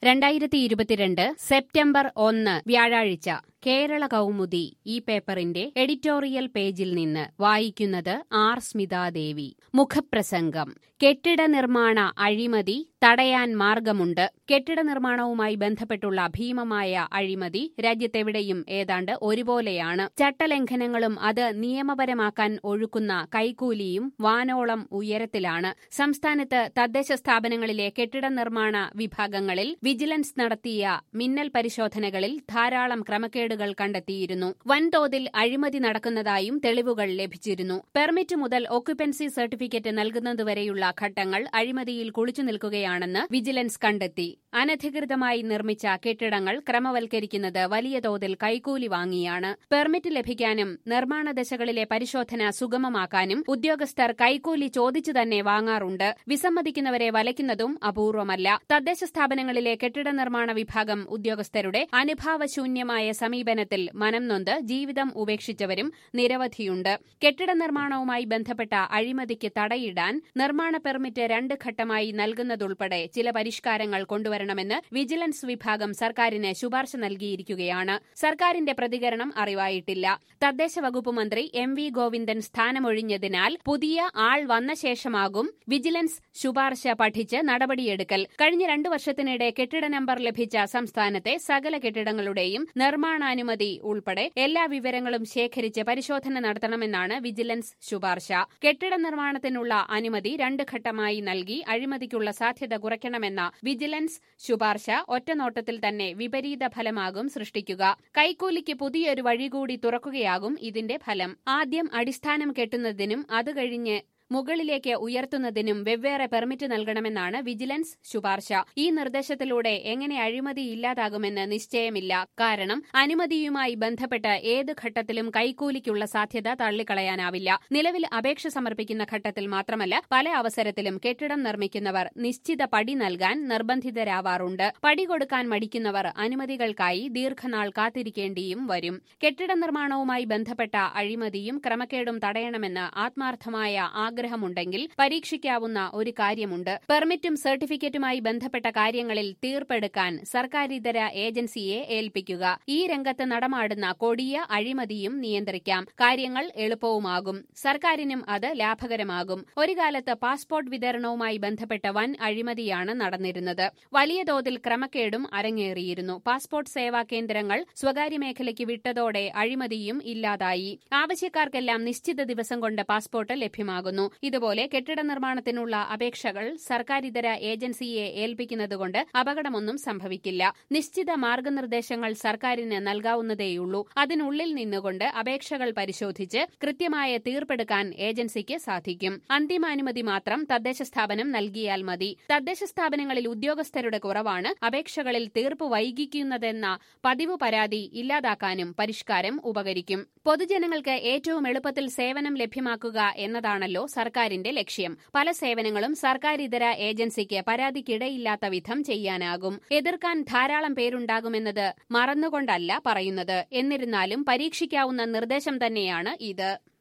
രണ്ടായിരത്തി ഇരുപത്തിരണ്ട് സെപ്റ്റംബർ ഒന്ന് വ്യാഴാഴ്ച കേരള കൗമുദി ഈ പേപ്പറിന്റെ എഡിറ്റോറിയൽ പേജിൽ നിന്ന് വായിക്കുന്നത് ആർ സ്മിതാദേവി മുഖപ്രസംഗം കെട്ടിട നിർമ്മാണ അഴിമതി തടയാൻ മാർഗമുണ്ട് കെട്ടിട നിർമ്മാണവുമായി ബന്ധപ്പെട്ടുള്ള ഭീമമായ അഴിമതി രാജ്യത്തെവിടെയും ഏതാണ്ട് ഒരുപോലെയാണ് ചട്ടലംഘനങ്ങളും അത് നിയമപരമാക്കാൻ ഒഴുക്കുന്ന കൈക്കൂലിയും വാനോളം ഉയരത്തിലാണ് സംസ്ഥാനത്ത് തദ്ദേശ സ്ഥാപനങ്ങളിലെ കെട്ടിട നിർമ്മാണ വിഭാഗങ്ങളിൽ വിജിലൻസ് നടത്തിയ മിന്നൽ പരിശോധനകളിൽ ധാരാളം ക്രമക്കേടുകൾ കണ്ടെത്തിയിരുന്നു വൻതോതിൽ അഴിമതി നടക്കുന്നതായും തെളിവുകൾ ലഭിച്ചിരുന്നു പെർമിറ്റ് മുതൽ ഓക്യുപ്പൻസി സർട്ടിഫിക്കറ്റ് നൽകുന്നതുവരെയുള്ള ഘട്ടങ്ങൾ അഴിമതിയിൽ കുളിച്ചു നിൽക്കുകയാണെന്ന് വിജിലൻസ് കണ്ടെത്തി അനധികൃതമായി നിർമ്മിച്ച കെട്ടിടങ്ങൾ ക്രമവൽക്കരിക്കുന്നത് വലിയ തോതിൽ കൈക്കൂലി വാങ്ങിയാണ് പെർമിറ്റ് ലഭിക്കാനും നിർമ്മാണ ദശകളിലെ പരിശോധന സുഗമമാക്കാനും ഉദ്യോഗസ്ഥർ കൈക്കൂലി ചോദിച്ചു തന്നെ വാങ്ങാറുണ്ട് വിസമ്മതിക്കുന്നവരെ വലയ്ക്കുന്നതും അപൂർവമല്ല തദ്ദേശ സ്ഥാപനങ്ങളിലെ കെട്ടിട നിർമ്മാണ വിഭാഗം ഉദ്യോഗസ്ഥരുടെ അനുഭാവശൂന്യമായ സമീപനത്തിൽ മനം നൊന്ത് ജീവിതം ഉപേക്ഷിച്ചവരും നിരവധിയുണ്ട് കെട്ടിട നിർമ്മാണവുമായി ബന്ധപ്പെട്ട അഴിമതിക്ക് തടയിടാൻ നിർമ്മാണ പെർമിറ്റ് രണ്ട് ഘട്ടമായി നൽകുന്നതുൾപ്പെടെ ചില പരിഷ്കാരങ്ങൾ കൊണ്ടുവരണമെന്ന് വിജിലൻസ് വിഭാഗം സർക്കാരിന് ശുപാർശ നൽകിയിരിക്കുകയാണ് സർക്കാരിന്റെ പ്രതികരണം അറിവായിട്ടില്ല തദ്ദേശ വകുപ്പ് മന്ത്രി എം വി ഗോവിന്ദൻ സ്ഥാനമൊഴിഞ്ഞതിനാൽ പുതിയ ആൾ വന്ന ശേഷമാകും വിജിലൻസ് ശുപാർശ പഠിച്ച് നടപടിയെടുക്കൽ കഴിഞ്ഞ രണ്ടു വർഷത്തിനിടെ കെട്ടിട നമ്പർ ലഭിച്ച സംസ്ഥാനത്തെ സകല കെട്ടിടങ്ങളുടെയും നിർമ്മാണാനുമതി ഉൾപ്പെടെ എല്ലാ വിവരങ്ങളും ശേഖരിച്ച് പരിശോധന നടത്തണമെന്നാണ് വിജിലൻസ് ശുപാർശ കെട്ടിട നിർമ്മാണത്തിനുള്ള അനുമതി രണ്ട് ഘട്ടമായി നൽകി അഴിമതിക്കുള്ള സാധ്യത കുറയ്ക്കണമെന്ന വിജിലൻസ് ശുപാർശ ഒറ്റനോട്ടത്തിൽ തന്നെ വിപരീത ഫലമാകും സൃഷ്ടിക്കുക കൈക്കൂലിക്ക് പുതിയൊരു വഴി കൂടി തുറക്കുകയാകും ഇതിന്റെ ഫലം ആദ്യം അടിസ്ഥാനം കെട്ടുന്നതിനും അത് കഴിഞ്ഞ് മുകളിലേക്ക് ഉയർത്തുന്നതിനും വെവ്വേറെ പെർമിറ്റ് നൽകണമെന്നാണ് വിജിലൻസ് ശുപാർശ ഈ നിർദ്ദേശത്തിലൂടെ എങ്ങനെ അഴിമതി ഇല്ലാതാകുമെന്ന് നിശ്ചയമില്ല കാരണം അനുമതിയുമായി ബന്ധപ്പെട്ട് ഏത് ഘട്ടത്തിലും കൈക്കൂലിക്കുള്ള സാധ്യത തള്ളിക്കളയാനാവില്ല നിലവിൽ അപേക്ഷ സമർപ്പിക്കുന്ന ഘട്ടത്തിൽ മാത്രമല്ല പല അവസരത്തിലും കെട്ടിടം നിർമ്മിക്കുന്നവർ നിശ്ചിത പടി നൽകാൻ നിർബന്ധിതരാവാറുണ്ട് പടി കൊടുക്കാൻ മടിക്കുന്നവർ അനുമതികൾക്കായി ദീർഘനാൾ കാത്തിരിക്കേണ്ടിയും വരും കെട്ടിട നിർമ്മാണവുമായി ബന്ധപ്പെട്ട അഴിമതിയും ക്രമക്കേടും തടയണമെന്ന് ആത്മാർത്ഥമായ ആഗ്രഹം ആഗ്രഹമുണ്ടെങ്കിൽ പരീക്ഷിക്കാവുന്ന ഒരു കാര്യമുണ്ട് പെർമിറ്റും സർട്ടിഫിക്കറ്റുമായി ബന്ധപ്പെട്ട കാര്യങ്ങളിൽ തീർപ്പെടുക്കാൻ സർക്കാരിതര ഏജൻസിയെ ഏൽപ്പിക്കുക ഈ രംഗത്ത് നടമാടുന്ന കൊടിയ അഴിമതിയും നിയന്ത്രിക്കാം കാര്യങ്ങൾ എളുപ്പവുമാകും സർക്കാരിനും അത് ലാഭകരമാകും ഒരു കാലത്ത് പാസ്പോർട്ട് വിതരണവുമായി ബന്ധപ്പെട്ട വൻ അഴിമതിയാണ് നടന്നിരുന്നത് വലിയ തോതിൽ ക്രമക്കേടും അരങ്ങേറിയിരുന്നു പാസ്പോർട്ട് സേവാ കേന്ദ്രങ്ങൾ സ്വകാര്യ മേഖലയ്ക്ക് വിട്ടതോടെ അഴിമതിയും ഇല്ലാതായി ആവശ്യക്കാർക്കെല്ലാം നിശ്ചിത ദിവസം കൊണ്ട് പാസ്പോർട്ട് ലഭ്യമാകുന്നു ഇതുപോലെ കെട്ടിട നിർമ്മാണത്തിനുള്ള അപേക്ഷകൾ സർക്കാരിതര ഏജൻസിയെ ഏൽപ്പിക്കുന്നതുകൊണ്ട് അപകടമൊന്നും സംഭവിക്കില്ല നിശ്ചിത മാർഗനിർദ്ദേശങ്ങൾ സർക്കാരിന് നൽകാവുന്നതേയുള്ളൂ അതിനുള്ളിൽ നിന്നുകൊണ്ട് അപേക്ഷകൾ പരിശോധിച്ച് കൃത്യമായ തീർപ്പെടുക്കാൻ ഏജൻസിക്ക് സാധിക്കും അന്തിമാനുമതി മാത്രം തദ്ദേശ സ്ഥാപനം നൽകിയാൽ മതി തദ്ദേശ സ്ഥാപനങ്ങളിൽ ഉദ്യോഗസ്ഥരുടെ കുറവാണ് അപേക്ഷകളിൽ തീർപ്പ് വൈകിക്കുന്നതെന്ന പതിവ് പരാതി ഇല്ലാതാക്കാനും പരിഷ്കാരം ഉപകരിക്കും പൊതുജനങ്ങൾക്ക് ഏറ്റവും എളുപ്പത്തിൽ സേവനം ലഭ്യമാക്കുക എന്നതാണല്ലോ സർക്കാരിന്റെ ലക്ഷ്യം പല സേവനങ്ങളും സർക്കാരിതര ഏജൻസിക്ക് പരാതിക്കിടയില്ലാത്ത വിധം ചെയ്യാനാകും എതിർക്കാൻ ധാരാളം പേരുണ്ടാകുമെന്നത് മറന്നുകൊണ്ടല്ല പറയുന്നത് എന്നിരുന്നാലും പരീക്ഷിക്കാവുന്ന നിർദ്ദേശം തന്നെയാണ് ഇത്